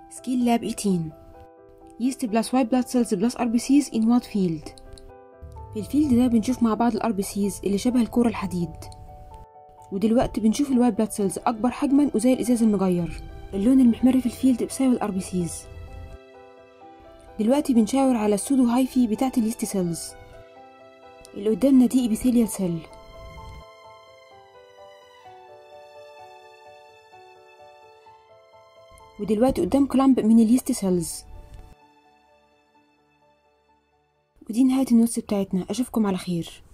سكيل لاب 18 yeast plus white blood cells plus RBCs in what field في الفيلد ده بنشوف مع بعض الار بي سيز اللي شبه الكورة الحديد ودلوقتي بنشوف الوايت بلاد سيلز اكبر حجما وزي الازاز المجير اللون المحمر في الفيلد بسبب الار بي سيز دلوقتي بنشاور على السودو هايفي بتاعت اليست سيلز اللي قدامنا دي ابيثيليال سيل ودلوقتي قدام كلامب من اليست سيلز ودي نهاية النوتس بتاعتنا أشوفكم على خير